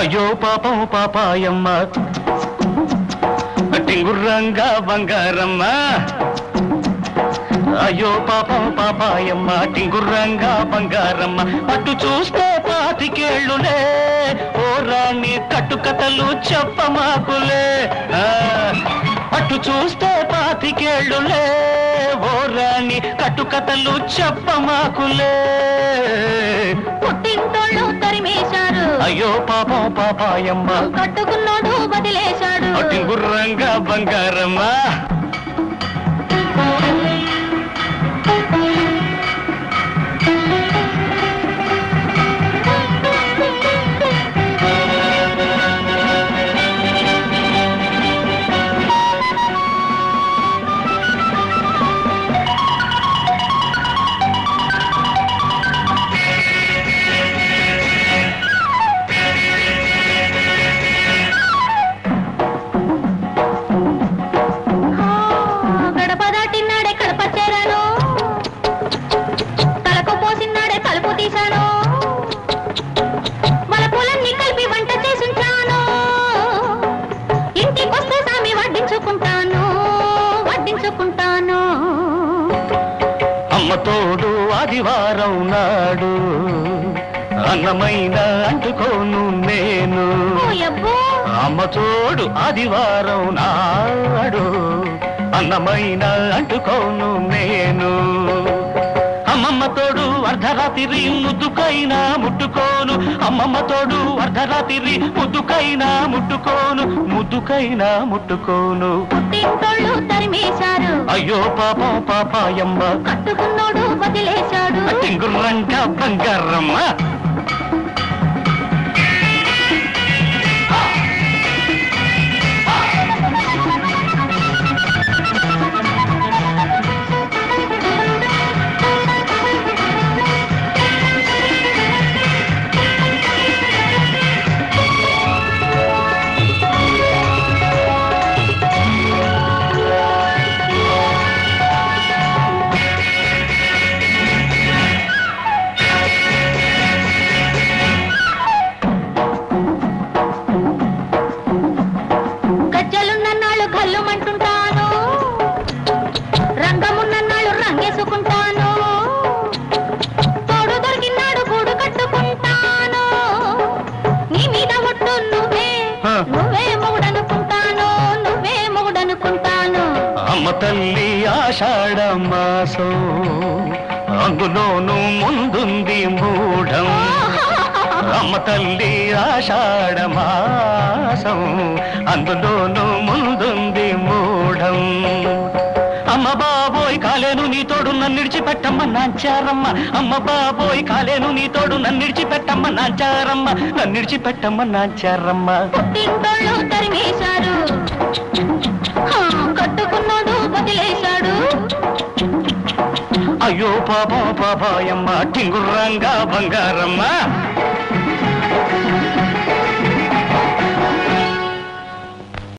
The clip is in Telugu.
అయ్యో పాపం పాపాయమ్మ టింగుర్రంగా బంగారమ్మ అయ్యో పాపం పాపాయమ్మ టింగుర్రంగా బంగారమ్మ అటు చూస్తే పాతికేళ్ళులే ఓ రాణి కట్టుకథలు చెప్పమాకులే ఆ, అటు చూస్తే పాతికేళ్ళులే ఓ రాణి కట్టుకథలు చెప్పమాకులే పుట్టింటోళ్ళు తరిమేశారు అయ్యో పాపం పాపాయమ్మ కట్టుకున్నోడు వదిలేశాడు టింగుర్రంగా బంగారమ్మ ఆ, గడప దాటినాడే కడప చేరాను తలకు పోసినాడే తలుపు తీశాను మన పూలన్నీ కలిపి వంట చేసుంచాను ఇంటికొస్తే సామి వడ్డించుకుంటాను వడ్డించుకుంటాను అమ్మ తోడు ఆదివారం నాడు అన్నమైన అంటుకోను నేను ఓయబ్బో అమ్మ తోడు ఆదివారం నాడు అన్నమైన అంటుకోను నేను అమ్మమ్మ తోడు అర్ధరాత్రి ముద్దుకైనా ముట్టుకోను అమ్మమ్మ తోడు అర్ధరాత్రి ముద్దుకైనా ముట్టుకోను ముద్దుకైనా ముట్టుకోను పుట్టింటోళ్ళు తరిమేశారు అయ్యో పాపం పాపాయమ్మ కట్టుకున్నోడు వదిలేశాడు టింగుర్రంట బంగారమ్మ గజ్జలున్నన్నాళ్ళు గల్లుమంటుంటాను రంగమున్నన్నాళ్ళు రంగేసుకుంటాను తోడు దొరికినాడు గూడు కట్టుకుంటాను నీ మీద ఒట్టు నువ్వే ఆ. నువ్వే మొగుడనుకుంటాను నువ్వే మొగుడనుకుంటాను అమ్మ తల్లి ఆషాఢ మాసం అందులోను ముందుంది మూఢం అమ్మ తల్లి ఆషాఢ మాసం అందులోను ముందుంది మూఢం అమ్మ బాబోయ్ కాలేను నీ తోడు నన్ను విడిచిపెట్టమ్మ నాంచారమ్మ అమ్మ బాబోయ్ కాలేను నీ తోడు నన్ను విడిచిపెట్టమ్మ నాంచారమ్మ నన్ను విడిచిపెట్టమ్మ నాంచారమ్మ పుట్టింటోళ్ళు తరిమేశారు హా, కట్టుకున్నాడు వదిలేశాడు అయ్యో పాప పాపాయమ్మ టింగుర్రంగా బంగారమ్మ